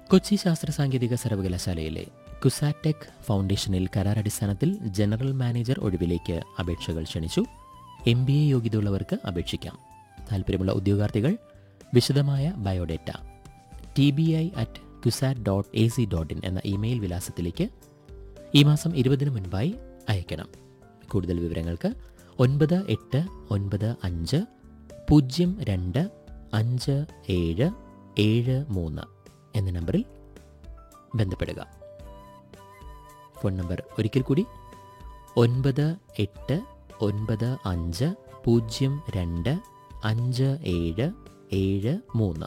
കൊച്ചി ശാസ്ത്ര സാങ്കേതിക സർവകലാശാലയിലെ കുസാറ്റെക് ഫൗണ്ടേഷനിൽ കരാറടിസ്ഥാനത്തിൽ ജനറൽ മാനേജർ ഒഴിവിലേക്ക് അപേക്ഷകൾ ക്ഷണിച്ചു എം ബി എ യോഗ്യതയുള്ളവർക്ക് അപേക്ഷിക്കാം താൽപ്പര്യമുള്ള ഉദ്യോഗാർത്ഥികൾ വിശദമായ biodata T B I at Cusat dot A C dot in എന്ന ഇമെയിൽ വിലാസത്തിലേക്ക് ഈ മാസം ഇരുപതിന് മുൻപായി അയക്കണം കൂടുതൽ വിവരങ്ങൾക്ക് ഒൻപത് എട്ട് ഒൻപത് അഞ്ച് പൂജ്യം രണ്ട് അഞ്ച് ഏഴ് ഏഴ് മൂന്ന് എന്ന നമ്പറിൽ ബന്ധപ്പെടുക ഫോൺ നമ്പർ ഒരിക്കൽ കൂടി ഒൻപത് എട്ട് ഒൻപത് അഞ്ച് പൂജ്യം രണ്ട് അഞ്ച് ഏഴ് ഏഴ് മൂന്ന്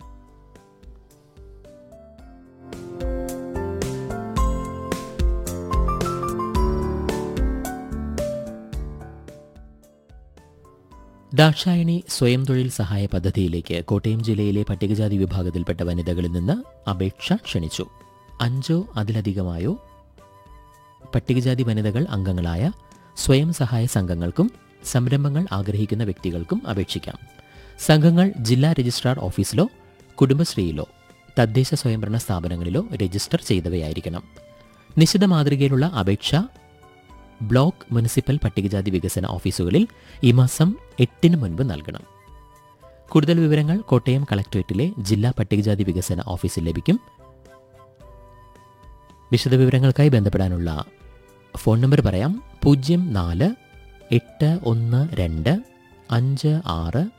ദാക്ഷായണി സ്വയം തൊഴിൽ സഹായ പദ്ധതിയിലേക്ക് കോട്ടയം ജില്ലയിലെ പട്ടികജാതി വിഭാഗത്തിൽപ്പെട്ട വനിതകളിൽ നിന്ന് അപേക്ഷ ക്ഷണിച്ചു അഞ്ചോ അതിലധികമായോ പട്ടികജാതി വനിതകൾ അംഗങ്ങളായ സ്വയം സഹായ സംഘങ്ങൾക്കും സംരംഭങ്ങൾ ആഗ്രഹിക്കുന്ന വ്യക്തികൾക്കും അപേക്ഷിക്കാം സംഘങ്ങൾ ജില്ലാ രജിസ്ട്രാർ ഓഫീസിലോ കുടുംബശ്രീയിലോ തദ്ദേശ സ്വയംഭരണ സ്ഥാപനങ്ങളിലോ രജിസ്റ്റർ ചെയ്തവയായിരിക്കണം നിശ്ചിത മാതൃകയിലുള്ള അപേക്ഷ ബ്ലോക്ക് മുനിസിപ്പൽ പട്ടികജാതി വികസന ഓഫീസുകളിൽ ഈ മാസം എട്ടിന് മുൻപ് നൽകണം കൂടുതൽ വിവരങ്ങൾ കോട്ടയം കളക്ടറേറ്റിലെ ജില്ലാ പട്ടികജാതി വികസന ഓഫീസിൽ ലഭിക്കും വിശദവിവരങ്ങൾക്കായി ബന്ധപ്പെടാനുള്ള ഫോൺ നമ്പർ പറയാം പൂജ്യം നാല് എട്ട് ഒന്ന് രണ്ട് അഞ്ച് ആറ്